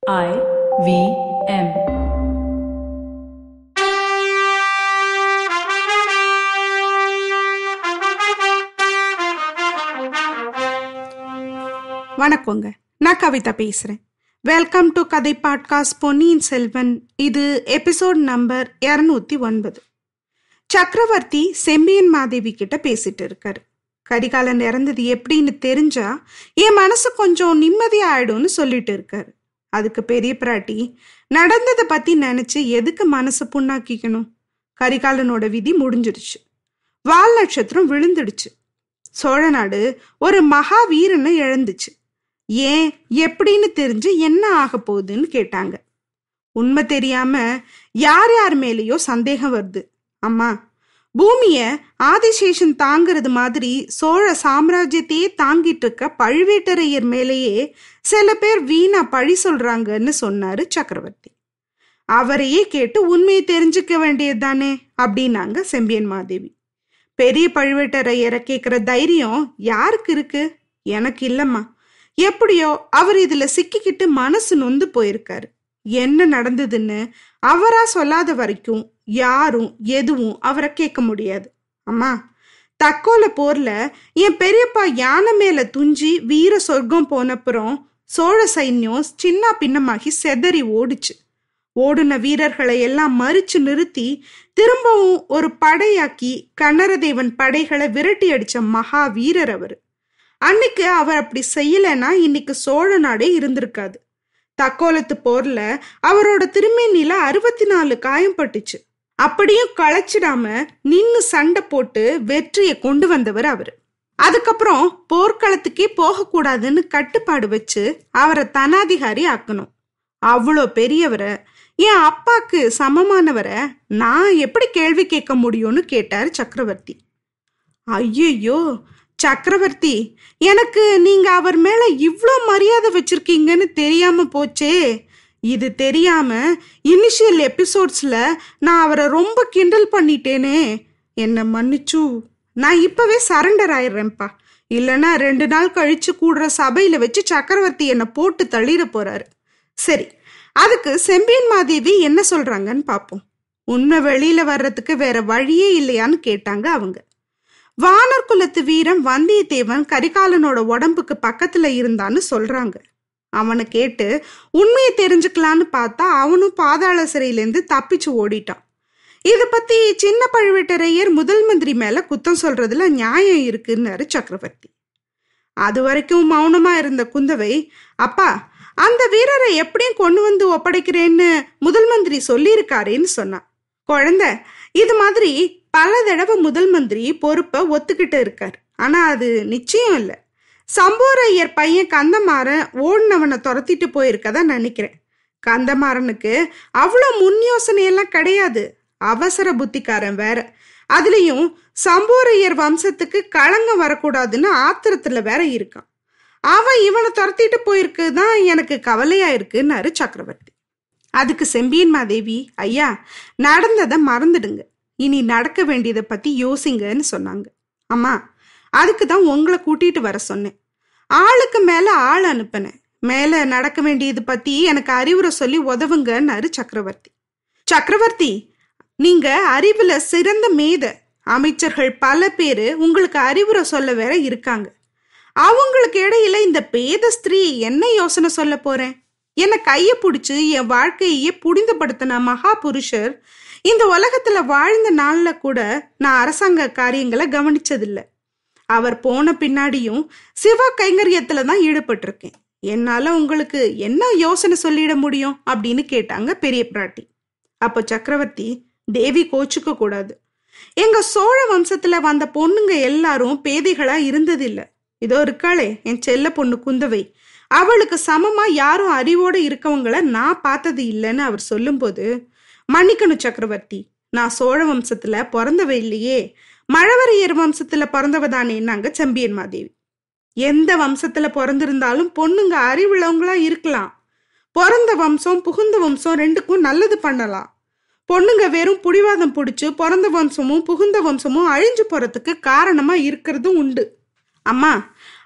I V M. வணக்கங்க நான் கவிதா பேசுறேன் வெல்கம் டு கதை பாட்காஸ்ட் பொன்னியின் செல்வன் இது எபிசோட் நம்பர் இரநூத்தி ஒன்பது சக்கரவர்த்தி செம்பியன் மாதேவி கிட்ட பேசிட்டு இருக்காரு கரிகாலன் இறந்தது எப்படின்னு தெரிஞ்சா என் மனசு கொஞ்சம் நிம்மதியா ஆயிடும்னு சொல்லிட்டு இருக்காரு அதுக்கு பெரிய பிராட்டி நடந்ததை பத்தி நினைச்சு எதுக்கு மனசு புண்ணாக்கிக்கணும் கரிகாலனோட விதி முடிஞ்சிடுச்சு வால் நட்சத்திரம் விழுந்துடுச்சு சோழ நாடு ஒரு மகா வீரனை இழந்துச்சு ஏன் எப்படின்னு தெரிஞ்சு என்ன ஆக போகுதுன்னு கேட்டாங்க உண்மை தெரியாம யார் யார் மேலேயோ சந்தேகம் வருது அம்மா பூமிய ஆதிசேஷன் தாங்கிறது மாதிரி சோழ சாம்ராஜ்யத்தையே தாங்கிட்டு இருக்க பழுவேட்டரையர் மேலேயே சில பேர் வீணா பழி சொல்றாங்கன்னு சொன்னாரு சக்கரவர்த்தி அவரையே கேட்டு உண்மையை தெரிஞ்சுக்க வேண்டியது தானே அப்படின்னாங்க செம்பியன் மாதேவி பெரிய பழுவேட்டரையரை கேட்குற தைரியம் யாருக்கு இருக்கு எனக்கு இல்லம்மா எப்படியோ அவர் இதுல சிக்கிக்கிட்டு மனசு நொந்து போயிருக்காரு என்ன நடந்ததுன்னு அவரா சொல்லாத வரைக்கும் யாரும் எதுவும் அவரை கேட்க முடியாது அம்மா தக்கோல போர்ல என் பெரியப்பா யானை மேல துஞ்சி வீர சொர்க்கம் போனப்புறம் சோழ சைன்யம் சின்ன பின்னமாகி செதறி ஓடுச்சு ஓடுன வீரர்களை எல்லாம் மறிச்சு நிறுத்தி திரும்பவும் ஒரு படையாக்கி கன்னரதேவன் படைகளை விரட்டி அடிச்ச மகா வீரர் அவர் அன்னைக்கு அவர் அப்படி செய்யலைன்னா இன்னைக்கு சோழ நாடே இருந்திருக்காது தக்கோலத்து போர்ல அவரோட திருமேனில அறுபத்தி நாலு காயம் பட்டுச்சு அப்படியும் களைச்சிடாம நின்னு சண்டை போட்டு வெற்றியை கொண்டு வந்தவர் அவரு அதுக்கப்புறம் போர்க்களத்துக்கே போகக்கூடாதுன்னு கட்டுப்பாடு வச்சு அவரை தனாதிகாரி ஆக்கணும் அவ்வளோ பெரியவரை என் அப்பாக்கு சமமானவரை நான் எப்படி கேள்வி கேட்க முடியும்னு கேட்டார் சக்கரவர்த்தி ஐயோ சக்கரவர்த்தி எனக்கு நீங்க அவர் மேல இவ்வளோ மரியாதை வச்சிருக்கீங்கன்னு தெரியாம போச்சே இது தெரியாம இனிஷியல் எபிசோட்ஸ்ல நான் அவரை ரொம்ப கிண்டல் பண்ணிட்டேனே என்னை மன்னிச்சு நான் இப்பவே சரண்டர் ஆயிடுறேன்ப்பா இல்லைன்னா ரெண்டு நாள் கழிச்சு கூடுற சபையில வச்சு சக்கரவர்த்தி என்னை போட்டு தள்ளிட போறாரு சரி அதுக்கு செம்பியன் மாதேவி என்ன சொல்றாங்கன்னு பார்ப்போம் உண்மை வெளியில வர்றதுக்கு வேற வழியே இல்லையான்னு கேட்டாங்க அவங்க வானர் குலத்து வீரன் வந்தியத்தேவன் கரிகாலனோட உடம்புக்கு பக்கத்துல இருந்தான்னு சொல்றாங்க அவனை கேட்டு உண்மையை தெரிஞ்சுக்கலான்னு பார்த்தா அவனும் பாதாள சிறையிலேருந்து தப்பிச்சு ஓடிட்டான் இதை பத்தி சின்ன பழுவேட்டரையர் முதல் மந்திரி மேல குத்தம் சொல்றதுல நியாயம் இருக்குன்னாரு சக்கரவர்த்தி அது வரைக்கும் மௌனமா இருந்த குந்தவை அப்பா அந்த வீரரை எப்படியும் கொண்டு வந்து ஒப்படைக்கிறேன்னு முதல் மந்திரி சொல்லியிருக்காரேன்னு சொன்னான் குழந்தை இது மாதிரி பல தடவை முதல் மந்திரி பொறுப்பை ஒத்துக்கிட்டு இருக்காரு ஆனா அது நிச்சயம் இல்லை சம்போரையர் பையன் கந்தமாறன் ஓடினவனை துரத்திட்டு போயிருக்கதா நினைக்கிறேன் கந்தமாறனுக்கு அவ்வளோ முன் யோசனையெல்லாம் கிடையாது அவசர புத்திக்காரன் வேற அதுலயும் சம்போரையர் வம்சத்துக்கு களங்கம் வரக்கூடாதுன்னு ஆத்திரத்துல வேற இருக்கான் அவன் இவனை துரத்திட்டு போயிருக்கு தான் எனக்கு கவலையா இருக்குன்னாரு சக்கரவர்த்தி அதுக்கு செம்பியன் மாதேவி ஐயா நடந்ததை மறந்துடுங்க இனி நடக்க வேண்டியதை பத்தி யோசிங்கன்னு சொன்னாங்க அம்மா அதுக்கு தான் உங்களை கூட்டிட்டு வர சொன்னேன் ஆளுக்கு மேல ஆள் அனுப்பினேன் மேல நடக்க வேண்டியது பத்தி எனக்கு அறிவுரை சொல்லி உதவுங்கன்னாரு சக்கரவர்த்தி சக்கரவர்த்தி நீங்க அறிவுல சிறந்த மேத அமைச்சர்கள் பல பேரு உங்களுக்கு அறிவுரை சொல்ல வேற இருக்காங்க அவங்களுக்கு இடையில இந்த பேத ஸ்திரீ என்ன யோசனை சொல்ல போறேன் என்ன கைய பிடிச்சு என் வாழ்க்கையே புனிதப்படுத்தின மகா புருஷர் இந்த உலகத்துல வாழ்ந்த நாள்ல கூட நான் அரசாங்க காரியங்களை கவனிச்சதில்ல அவர் போன பின்னாடியும் சிவ கைங்கரியத்துல தான் ஈடுபட்டிருக்கேன் என்னால உங்களுக்கு என்ன யோசனை சொல்லிட முடியும் அப்படின்னு கேட்டாங்க பெரிய பிராட்டி அப்போ சக்கரவர்த்தி தேவி கோச்சுக்க கூடாது எங்க சோழ வம்சத்துல வந்த பொண்ணுங்க எல்லாரும் பேதைகளா இருந்ததில்ல இதோ இருக்காளே என் செல்ல பொண்ணு குந்தவை அவளுக்கு சமமா யாரும் அறிவோட இருக்கவங்கள நான் பார்த்தது இல்லைன்னு அவர் சொல்லும்போது மன்னிக்கணும் சக்கரவர்த்தி நான் சோழ வம்சத்துல பிறந்தவ இல்லையே மழவரையர் வம்சத்துல பிறந்தவ தானேன்னாங்க செம்பியன் மாதேவி எந்த வம்சத்துல பிறந்திருந்தாலும் பொண்ணுங்க அறிவுள்ளவங்களா இருக்கலாம் பிறந்த வம்சம் புகுந்த வம்சம் ரெண்டுக்கும் நல்லது பண்ணலாம் பொண்ணுங்க வெறும் புடிவாதம் பிடிச்சு பிறந்த வம்சமும் புகுந்த வம்சமும் அழிஞ்சு போறதுக்கு காரணமா இருக்கிறதும் உண்டு அம்மா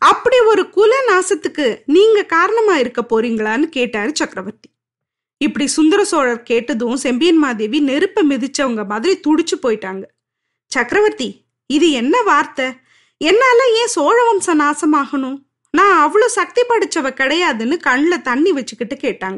அப்படி ஒரு குல நாசத்துக்கு நீங்க காரணமா இருக்க போறீங்களான்னு கேட்டாரு சக்கரவர்த்தி இப்படி சுந்தர சோழர் கேட்டதும் செம்பியன் மாதேவி நெருப்ப மிதிச்சவங்க மாதிரி துடிச்சு போயிட்டாங்க சக்கரவர்த்தி இது என்ன வார்த்தை என்னால ஏன் சோழ வம்சம் நாசமாகணும் நான் அவ்வளவு சக்தி படிச்சவ கிடையாதுன்னு கண்ணில் தண்ணி வச்சுக்கிட்டு கேட்டாங்க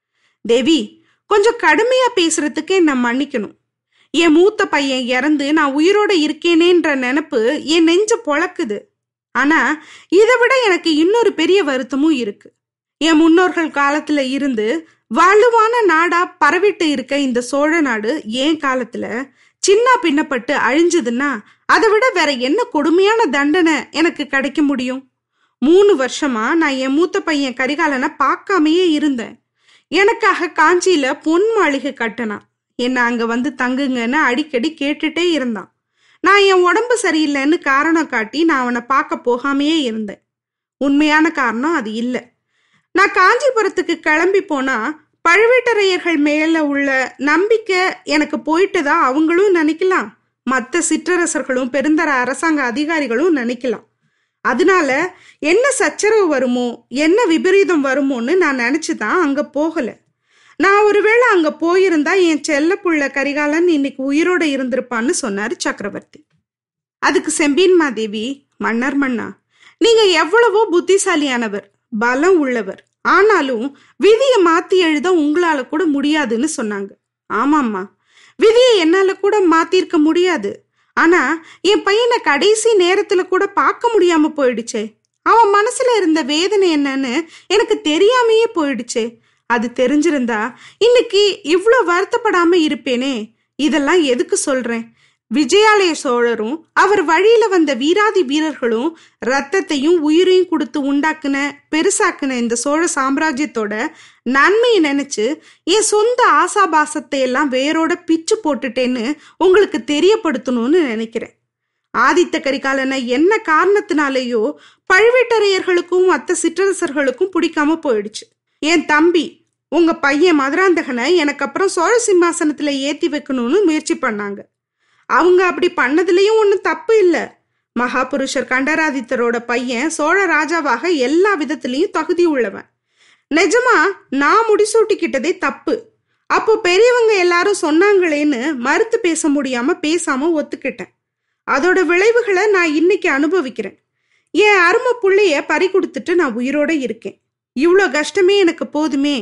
தேவி கொஞ்சம் கடுமையா பேசுறதுக்கு என்ன மன்னிக்கணும் என் மூத்த பையன் இறந்து நான் உயிரோட இருக்கேனேன்ற நினப்பு என் நெஞ்ச பொழக்குது ஆனா இதை விட எனக்கு இன்னொரு பெரிய வருத்தமும் இருக்கு என் முன்னோர்கள் காலத்துல இருந்து வலுவான நாடா பரவிட்டு இருக்க இந்த சோழ நாடு ஏன் காலத்துல சின்ன பின்னப்பட்டு அழிஞ்சதுன்னா அதை விட வேற என்ன கொடுமையான தண்டனை எனக்கு கிடைக்க முடியும் மூணு வருஷமா நான் என் மூத்த பையன் கரிகாலனை பார்க்காமையே இருந்தேன் எனக்காக காஞ்சியில பொன் மாளிகை கட்டினான் என்ன அங்க வந்து தங்குங்கன்னு அடிக்கடி கேட்டுட்டே இருந்தான் நான் என் உடம்பு சரியில்லைன்னு காரணம் காட்டி நான் அவனை பார்க்க போகாமையே இருந்தேன் உண்மையான காரணம் அது இல்லை நான் காஞ்சிபுரத்துக்கு கிளம்பி போனா பழுவேட்டரையர்கள் மேல உள்ள நம்பிக்கை எனக்கு போயிட்டுதான் அவங்களும் நினைக்கலாம் மற்ற சிற்றரசர்களும் பெருந்தர அரசாங்க அதிகாரிகளும் நினைக்கலாம் அதனால என்ன சச்சரவு வருமோ என்ன விபரீதம் வருமோன்னு நான் நினைச்சுதான் அங்க போகல நான் ஒருவேளை அங்க போயிருந்தா என் செல்ல புள்ள கரிகாலன் இன்னைக்கு உயிரோட இருந்திருப்பான்னு சொன்னாரு சக்கரவர்த்தி அதுக்கு செம்பின் மாதேவி மன்னர் மன்னா நீங்க எவ்வளவோ புத்திசாலியானவர் பலம் உள்ளவர் ஆனாலும் விதியை மாத்தி எழுத உங்களால கூட முடியாதுன்னு சொன்னாங்க ஆமாம்மா விதியை என்னால கூட மாத்திருக்க முடியாது ஆனா என் பையனை கடைசி நேரத்துல கூட பார்க்க முடியாம போயிடுச்சே அவன் மனசுல இருந்த வேதனை என்னன்னு எனக்கு தெரியாமையே போயிடுச்சே அது தெரிஞ்சிருந்தா இன்னைக்கு இவ்வளோ வருத்தப்படாம இருப்பேனே இதெல்லாம் எதுக்கு சொல்றேன் விஜயாலய சோழரும் அவர் வழியில வந்த வீராதி வீரர்களும் ரத்தத்தையும் உயிரையும் கொடுத்து உண்டாக்குன பெருசாக்குன இந்த சோழ சாம்ராஜ்யத்தோட நன்மையை நினைச்சு என் சொந்த ஆசாபாசத்தை எல்லாம் வேரோட பிச்சு போட்டுட்டேன்னு உங்களுக்கு தெரியப்படுத்தணும்னு நினைக்கிறேன் ஆதித்த கரிகாலனை என்ன காரணத்தினாலேயோ பழுவேட்டரையர்களுக்கும் மற்ற சிற்றரசர்களுக்கும் பிடிக்காம போயிடுச்சு என் தம்பி உங்க பையன் மதுராந்தகனை எனக்கு அப்புறம் சோழ சிம்மாசனத்துல ஏத்தி வைக்கணும்னு முயற்சி பண்ணாங்க அவங்க அப்படி பண்ணதுலயும் ஒன்றும் தப்பு இல்லை மகாபுருஷர் கண்டராதித்தரோட பையன் சோழ ராஜாவாக எல்லா விதத்திலையும் தகுதி உள்ளவன் நிஜமா நான் முடிசூட்டிக்கிட்டதே தப்பு அப்போ பெரியவங்க எல்லாரும் சொன்னாங்களேன்னு மறுத்து பேச முடியாம பேசாம ஒத்துக்கிட்டேன் அதோட விளைவுகளை நான் இன்னைக்கு அனுபவிக்கிறேன் என் அருமை புள்ளைய பறி கொடுத்துட்டு நான் உயிரோட இருக்கேன் இவ்வளோ கஷ்டமே எனக்கு போதுமே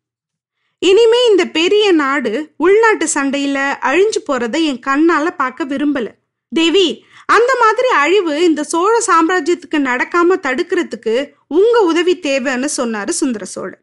இனிமே இந்த பெரிய நாடு உள்நாட்டு சண்டையில அழிஞ்சு போறதை என் கண்ணால பார்க்க விரும்பல தேவி அந்த மாதிரி அழிவு இந்த சோழ சாம்ராஜ்யத்துக்கு நடக்காம தடுக்கிறதுக்கு உங்க உதவி தேவைன்னு சொன்னாரு சுந்தர சோழர்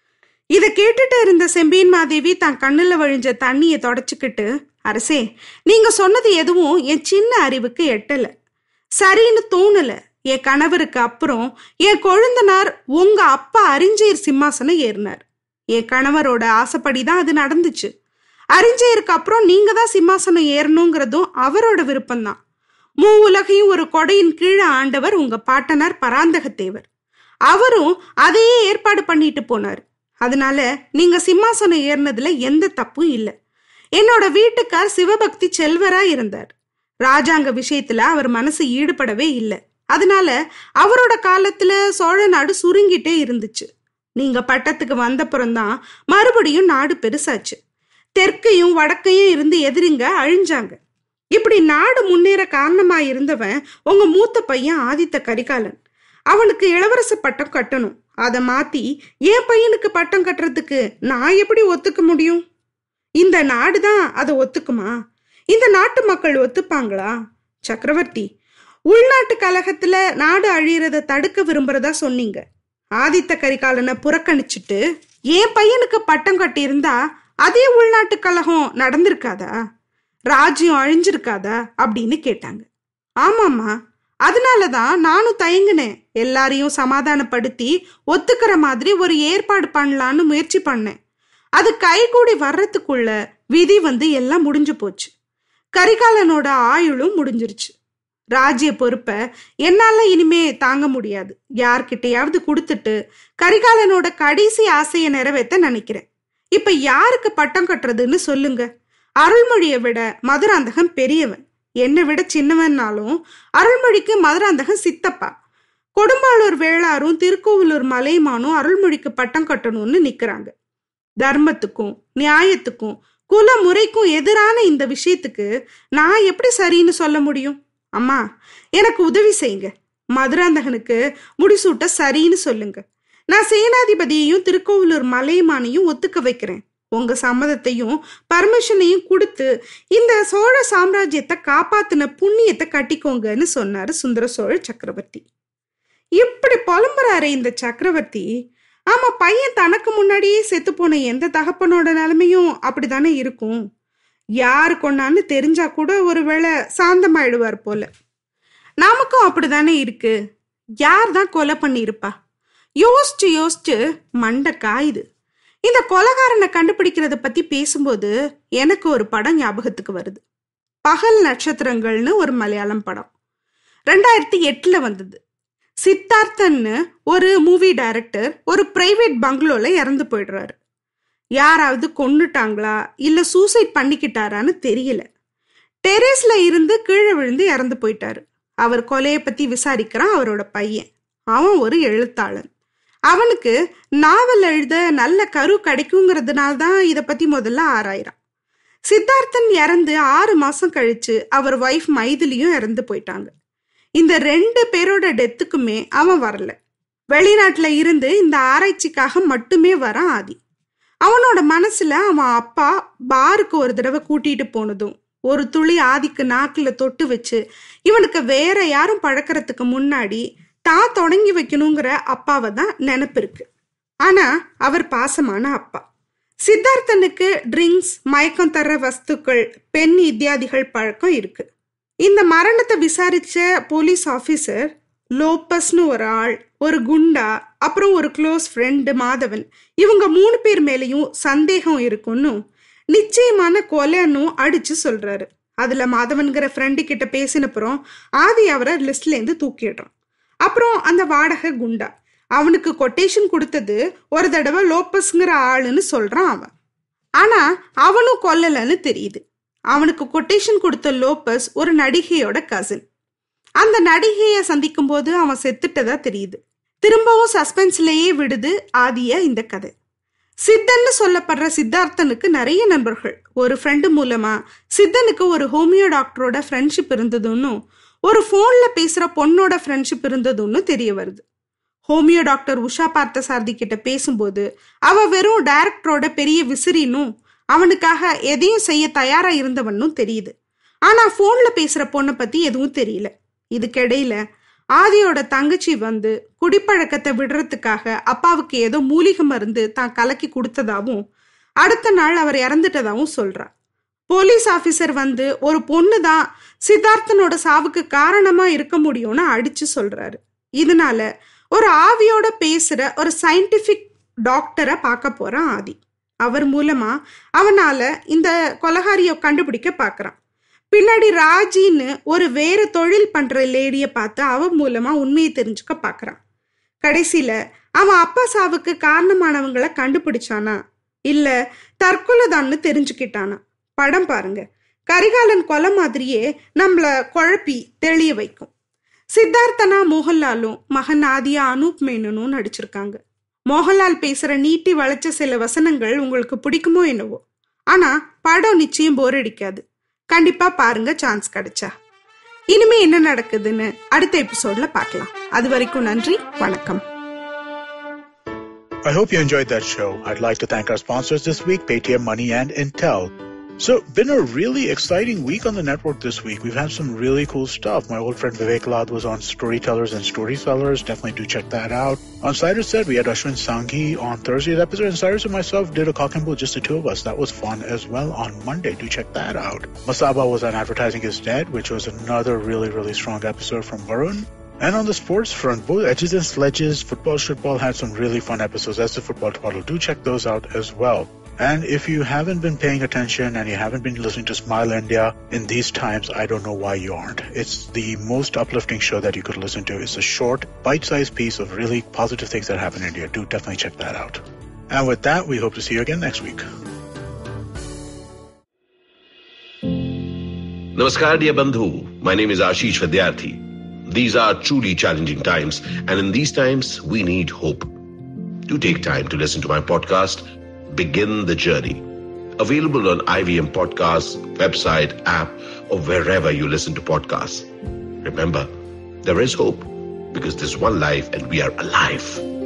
இதை கேட்டுட்டு இருந்த செம்பியன் மாதேவி தன் கண்ணுல வழிஞ்ச தண்ணியை தொடச்சுக்கிட்டு அரசே நீங்க சொன்னது எதுவும் என் சின்ன அறிவுக்கு எட்டல சரின்னு தோணல என் கணவருக்கு அப்புறம் என் கொழுந்தனார் உங்க அப்பா அறிஞ்சயர் சிம்மாசனம் ஏறினார் என் கணவரோட ஆசைப்படிதான் அது நடந்துச்சு அறிஞ்சயருக்கு அப்புறம் நீங்க தான் சிம்மாசனம் ஏறணுங்கிறதும் அவரோட விருப்பம்தான் மூ உலகையும் ஒரு கொடையின் கீழே ஆண்டவர் உங்க பாட்டனார் பராந்தகத்தேவர் அவரும் அதையே ஏற்பாடு பண்ணிட்டு போனார் அதனால நீங்க சிம்மாசனம் ஏறினதுல எந்த தப்பும் இல்லை என்னோட வீட்டுக்கார் சிவபக்தி செல்வரா இருந்தார் ராஜாங்க விஷயத்துல அவர் மனசு ஈடுபடவே இல்லை அதனால அவரோட காலத்துல சோழ நாடு சுருங்கிட்டே இருந்துச்சு நீங்க பட்டத்துக்கு வந்தப்புறம்தான் மறுபடியும் நாடு பெருசாச்சு தெற்கையும் வடக்கையும் இருந்து எதிரிங்க அழிஞ்சாங்க இப்படி நாடு முன்னேற காரணமா இருந்தவன் உங்க மூத்த பையன் ஆதித்த கரிகாலன் அவனுக்கு இளவரச பட்டம் கட்டணும் அதை மாத்தி என் பையனுக்கு பட்டம் கட்டுறதுக்கு நான் எப்படி ஒத்துக்க முடியும் இந்த நாடு தான் அதை ஒத்துக்குமா இந்த நாட்டு மக்கள் ஒத்துப்பாங்களா சக்கரவர்த்தி உள்நாட்டு கழகத்துல நாடு அழியறத தடுக்க விரும்புறதா சொன்னீங்க ஆதித்த கரிகாலனை புறக்கணிச்சுட்டு என் பையனுக்கு பட்டம் கட்டியிருந்தா அதே உள்நாட்டு கழகம் நடந்திருக்காதா ராஜ்யம் அழிஞ்சிருக்காதா அப்படின்னு கேட்டாங்க ஆமாம்மா அதனாலதான் நானும் தயங்கினேன் எல்லாரையும் சமாதானப்படுத்தி ஒத்துக்கிற மாதிரி ஒரு ஏற்பாடு பண்ணலான்னு முயற்சி பண்ணேன் அது கைகூடி வர்றதுக்குள்ள விதி வந்து எல்லாம் முடிஞ்சு போச்சு கரிகாலனோட ஆயுளும் முடிஞ்சிருச்சு ராஜ்ய பொறுப்பை என்னால இனிமே தாங்க முடியாது யார்கிட்டையாவது கொடுத்துட்டு கரிகாலனோட கடைசி ஆசையை நிறைவேற்ற நினைக்கிறேன் இப்ப யாருக்கு பட்டம் கட்டுறதுன்னு சொல்லுங்க அருள்மொழியை விட மதுராந்தகன் பெரியவன் என்னை விட சின்னவன்னாலும் அருள்மொழிக்கு மதுராந்தகன் சித்தப்பா கொடும்பாளூர் வேளாரும் திருக்கோவிலூர் மலைமானும் அருள்மொழிக்கு பட்டம் கட்டணும்னு நிக்கிறாங்க தர்மத்துக்கும் நியாயத்துக்கும் குல முறைக்கும் எதிரான இந்த விஷயத்துக்கு நான் எப்படி சரின்னு சொல்ல முடியும் அம்மா எனக்கு உதவி செய்யுங்க மதுராந்தகனுக்கு முடிசூட்ட சரின்னு சொல்லுங்க நான் சேனாதிபதியையும் திருக்கோவிலூர் மலையமானையும் ஒத்துக்க வைக்கிறேன் உங்க சம்மதத்தையும் பர்மிஷனையும் கொடுத்து இந்த சோழ சாம்ராஜ்யத்தை காப்பாத்தின புண்ணியத்தை கட்டிக்கோங்கன்னு சொன்னாரு சுந்தர சோழ சக்கரவர்த்தி இப்படி புலம்புறாரு இந்த சக்கரவர்த்தி ஆமா பையன் தனக்கு முன்னாடியே செத்து போன எந்த தகப்பனோட நிலைமையும் அப்படித்தானே இருக்கும் யாரு கொண்டான்னு தெரிஞ்சா கூட ஒருவேளை சாந்தமாயிடுவார் போல நமக்கும் அப்படிதானே இருக்கு யார் தான் கொலை பண்ணியிருப்பா யோசிச்சு யோசிச்சு மண்டை காயுது இந்த கொலகாரனை கண்டுபிடிக்கிறத பத்தி பேசும்போது எனக்கு ஒரு படம் ஞாபகத்துக்கு வருது பகல் நட்சத்திரங்கள்னு ஒரு மலையாளம் படம் ரெண்டாயிரத்தி எட்டுல வந்தது சித்தார்த்தன்னு ஒரு மூவி டைரக்டர் ஒரு பிரைவேட் பங்களோல இறந்து போயிடுறாரு யாராவது கொண்டுட்டாங்களா இல்ல சூசைட் பண்ணிக்கிட்டாரான்னு தெரியல டெரேஸ்ல இருந்து கீழே விழுந்து இறந்து போயிட்டாரு அவர் கொலையை பத்தி விசாரிக்கிறான் அவரோட பையன் அவன் ஒரு எழுத்தாளன் அவனுக்கு நாவல் எழுத நல்ல கரு கிடைக்குங்கிறதுனால தான் இதை பத்தி முதல்ல ஆராயிறான் சித்தார்த்தன் இறந்து ஆறு மாசம் கழிச்சு அவர் ஒய்ஃப் மைதிலியும் இறந்து போயிட்டாங்க இந்த ரெண்டு பேரோட டெத்துக்குமே அவன் வரல வெளிநாட்டுல இருந்து இந்த ஆராய்ச்சிக்காக மட்டுமே வரான் ஆதி அவனோட மனசுல அவன் அப்பா பாருக்கு ஒரு தடவை கூட்டிட்டு போனதும் ஒரு துளி ஆதிக்கு நாக்குல தொட்டு வச்சு இவனுக்கு வேற யாரும் பழக்கிறதுக்கு முன்னாடி தான் தொடங்கி வைக்கணுங்கிற அப்பாவை தான் நினப்பு இருக்கு ஆனா அவர் பாசமான அப்பா சித்தார்த்தனுக்கு ட்ரிங்க்ஸ் மயக்கம் தர வஸ்துக்கள் பெண் இத்தியாதிகள் பழக்கம் இருக்கு இந்த மரணத்தை விசாரிச்ச போலீஸ் ஆபீசர் லோப்பஸ்னு ஒரு ஆள் ஒரு குண்டா அப்புறம் ஒரு க்ளோஸ் ஃப்ரெண்டு மாதவன் இவங்க மூணு பேர் மேலேயும் சந்தேகம் இருக்குன்னு நிச்சயமான கொலைன்னு அடிச்சு சொல்றாரு அதுல மாதவன்கிற ஃப்ரெண்டு கிட்ட பேசினப்புறம் ஆதி அவரை லிஸ்ட்ல இருந்து தூக்கிடுறான் அப்புறம் அந்த வாடகை குண்டா அவனுக்கு கொட்டேஷன் கொடுத்தது ஒரு தடவை லோப்பஸ்ங்கிற ஆளுன்னு சொல்றான் அவன் ஆனா அவனும் கொல்லலன்னு தெரியுது அவனுக்கு கொட்டேஷன் கொடுத்த லோப்பஸ் ஒரு நடிகையோட கசின் அந்த நடிகையை சந்திக்கும் போது அவன் செத்துட்டதா தெரியுது திரும்பவும் சஸ்பென்ஸ்லயே விடுது ஆதிய இந்த கதை சித்தன்னு சொல்லப்படுற சித்தார்த்தனுக்கு நிறைய நண்பர்கள் ஒரு ஃப்ரெண்டு மூலமா சித்தனுக்கு ஒரு ஹோமியோ டாக்டரோட ஃப்ரெண்ட்ஷிப் இருந்ததுன்னு ஒரு ஃபோன்ல பேசுற பொண்ணோட ஃப்ரெண்ட்ஷிப் இருந்ததுன்னு தெரிய வருது ஹோமியோ டாக்டர் உஷா பார்த்த சாரதி கிட்ட பேசும்போது அவ வெறும் டைரக்டரோட பெரிய விசிறினும் அவனுக்காக எதையும் செய்ய தயாரா இருந்தவனும் தெரியுது ஆனா போன்ல பேசுற பொண்ணை பத்தி எதுவும் தெரியல இதுக்கிடையில ஆதியோட தங்கச்சி வந்து குடிப்பழக்கத்தை விடுறதுக்காக அப்பாவுக்கு ஏதோ மூலிகை மருந்து தான் கலக்கி கொடுத்ததாவும் அடுத்த நாள் அவர் இறந்துட்டதாவும் சொல்றா போலீஸ் ஆபீசர் வந்து ஒரு பொண்ணு தான் சித்தார்த்தனோட சாவுக்கு காரணமா இருக்க முடியும்னு அடிச்சு சொல்றாரு இதனால ஒரு ஆவியோட பேசுற ஒரு சயின்டிபிக் டாக்டரை பார்க்க போறான் ஆதி அவர் மூலமா அவனால இந்த கொலகாரிய கண்டுபிடிக்க பாக்குறான் பின்னாடி ராஜின்னு ஒரு வேற தொழில் பண்ற லேடிய பார்த்து அவன் மூலமா உண்மையை தெரிஞ்சுக்க பாக்குறான் கடைசியில அவன் அப்பா சாவுக்கு காரணமானவங்களை கண்டுபிடிச்சானா இல்ல தற்கொலைதான்னு தெரிஞ்சுக்கிட்டானா படம் பாருங்க கரிகாலன் கொலை மாதிரியே நம்மள குழப்பி தெளிய வைக்கும் சித்தார்த்தனா மோகன்லாலும் மகன் ஆதியா அனூப் மேனனும் நடிச்சிருக்காங்க மோகன்லால் பேசுற நீட்டி வளைச்ச சில வசனங்கள் உங்களுக்கு பிடிக்குமோ என்னவோ ஆனா படம் நிச்சயம் போர் அடிக்காது கண்டிப்பா பாருங்க சான்ஸ் கிடைச்சா இனிமே என்ன நடக்குதுன்னு அடுத்த எபிசோட்ல பார்க்கலாம் அது வரைக்கும் நன்றி வணக்கம் I hope you enjoyed that show. I'd like to thank our sponsors this week, Paytm Money and Intel. So, been a really exciting week on the network this week. We've had some really cool stuff. My old friend Vivek Lad was on Storytellers and Storysellers. Definitely do check that out. On Cyrus said we had Ashwin Sanghi on Thursday's episode, and Cyrus and myself did a cock and bull, just the two of us. That was fun as well on Monday. Do check that out. Masaba was on Advertising is Dead, which was another really, really strong episode from Varun. And on the sports front, both Edges and Sledges, Football Shitball had some really fun episodes. That's the Football Twaddle. Do check those out as well. And if you haven't been paying attention and you haven't been listening to Smile India in these times, I don't know why you aren't. It's the most uplifting show that you could listen to. It's a short, bite-sized piece of really positive things that happen in India. Do definitely check that out. And with that, we hope to see you again next week. Namaskar, dear Bandhu. My name is Ashish Vidyarthi. These are truly challenging times, and in these times, we need hope. Do take time to listen to my podcast, Begin the Journey. Available on IVM Podcasts, website, app, or wherever you listen to podcasts. Remember, there is hope because there's one life and we are alive.